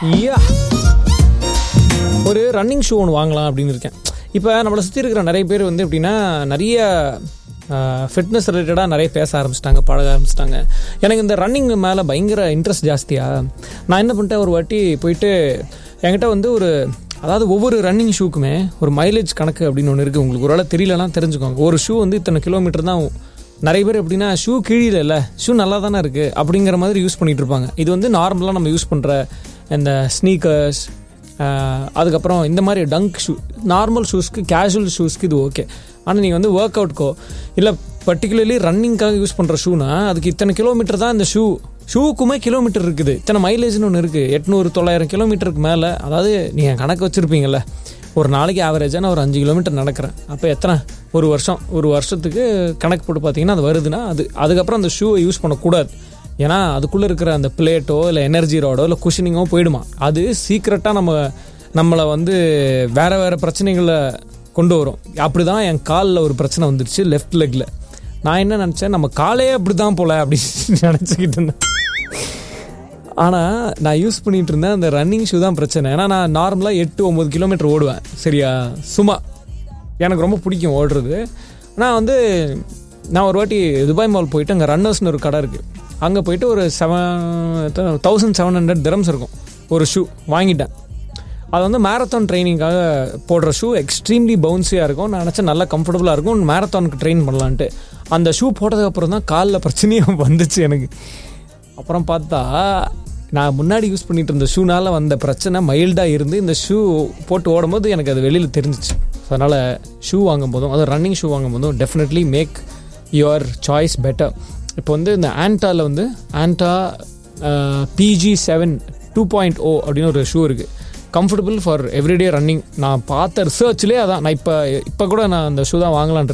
யா ஒரு running shoe ஒன்று வாங்கலாம் அப்படின்னு இருக்கேன் இப்போ நம்மளை சுற்றி இருக்கிற நிறைய பேர் வந்து எப்படின்னா நிறைய ஃபிட்னஸ் ரிலேட்டடாக நிறைய பேச ஆரம்பிச்சிட்டாங்க பழக ஆரம்பிச்சிட்டாங்க எனக்கு இந்த ரன்னிங் மேலே பயங்கர இன்ட்ரெஸ்ட் ஜாஸ்தியா நான் என்ன பண்ணிட்டேன் ஒரு வாட்டி போயிட்டு என்கிட்ட வந்து ஒரு அதாவது ஒவ்வொரு ரன்னிங் ஷூக்குமே ஒரு மைலேஜ் கணக்கு அப்படின்னு ஒன்று இருக்குது உங்களுக்கு ஒரு வேளை தெரியலனா தெரிஞ்சுக்கோங்க ஒரு ஷூ வந்து இத்தனை கிலோமீட்டர் தான் நிறைய பேர் எப்படின்னா ஷூ கிழியில இல்லை ஷூ நல்லா தானே இருக்குது அப்படிங்கிற மாதிரி யூஸ் பண்ணிகிட்டு இருப்பாங்க இது வந்து நார்மலாக நம்ம யூஸ் பண்ணுற இந்த ஸ்னீக்கர்ஸ் அதுக்கப்புறம் இந்த மாதிரி டங்க் ஷூ நார்மல் ஷூஸ்க்கு கேஷுவல் ஷூஸ்க்கு இது ஓகே ஆனால் நீங்கள் வந்து ஒர்க் அவுட்க்கோ இல்லை பர்டிகுலர்லி ரன்னிங்காக யூஸ் பண்ணுற ஷூனா அதுக்கு இத்தனை கிலோமீட்டர் தான் இந்த ஷூ ஷூக்குமே கிலோமீட்டர் இருக்குது இத்தனை மைலேஜ்னு ஒன்று இருக்குது எட்நூறு தொள்ளாயிரம் கிலோமீட்டருக்கு மேலே அதாவது நீங்கள் கணக்கு வச்சுருப்பீங்கல்ல ஒரு நாளைக்கு ஆவரேஜாக நான் ஒரு அஞ்சு கிலோமீட்டர் நடக்கிறேன் அப்போ எத்தனை ஒரு வருஷம் ஒரு வருஷத்துக்கு கணக்கு போட்டு பார்த்தீங்கன்னா அது வருதுன்னா அது அதுக்கப்புறம் அந்த ஷூவை யூஸ் பண்ணக்கூடாது ஏன்னா அதுக்குள்ளே இருக்கிற அந்த பிளேட்டோ இல்லை எனர்ஜி ராடோ இல்லை குஷனிங்கோ போயிடுமா அது சீக்ரெட்டாக நம்ம நம்மளை வந்து வேறு வேறு பிரச்சனைகளை கொண்டு வரும் அப்படி தான் என் காலில் ஒரு பிரச்சனை வந்துடுச்சு லெஃப்ட் லெக்கில் நான் என்ன நினச்சேன் நம்ம காலே அப்படி தான் போல அப்படின்னு நினச்சிக்கிட்டு இருந்தேன் ஆனால் நான் யூஸ் பண்ணிகிட்டு இருந்தேன் அந்த ரன்னிங் ஷூ தான் பிரச்சனை ஏன்னா நான் நார்மலாக எட்டு ஒம்பது கிலோமீட்டர் ஓடுவேன் சரியா சும்மா எனக்கு ரொம்ப பிடிக்கும் ஓடுறது நான் வந்து நான் ஒரு வாட்டி துபாய் மால் போயிட்டு அங்கே ரன்னர்ஸ்னு ஒரு கடை இருக்குது அங்கே போயிட்டு ஒரு seven thousand seven hundred dirhams இருக்கும் ஒரு ஷூ வாங்கிட்டேன் அது வந்து மேரத்தான் ட்ரைனிங்காக போடுற ஷூ எக்ஸ்ட்ரீம்லி பவுன்ஸியாக இருக்கும் நான் நினச்சேன் நல்லா கம்ஃபர்டபுளாக இருக்கும் மேரத்தானுக்கு ட்ரெயின் பண்ணலான்ட்டு அந்த ஷூ போட்டதுக்கப்புறம் தான் காலில் பிரச்சனையும் வந்துச்சு எனக்கு அப்புறம் பார்த்தா நான் முன்னாடி யூஸ் பண்ணிட்டு இருந்த ஷூனால் வந்த பிரச்சனை மைல்டாக இருந்து இந்த ஷூ போட்டு ஓடும்போது எனக்கு அது வெளியில் தெரிஞ்சிச்சு ஸோ அதனால் ஷூ வாங்கும் போதும் அது ரன்னிங் ஷூ வாங்கும் போதும் definitely make your choice better இப்போ வந்து இந்த ஆன்டாவில் வந்து Anta PG seven two point O அப்படின்னு ஒரு ஷூ இருக்குது கம்ஃபர்டபுள் ஃபார் எவ்ரிடே ரன்னிங் நான் பார்த்த ரிசர்ச்லேயே அதான் நான் இப்போ இப்போ கூட நான் அந்த ஷூ தான் வாங்கலான்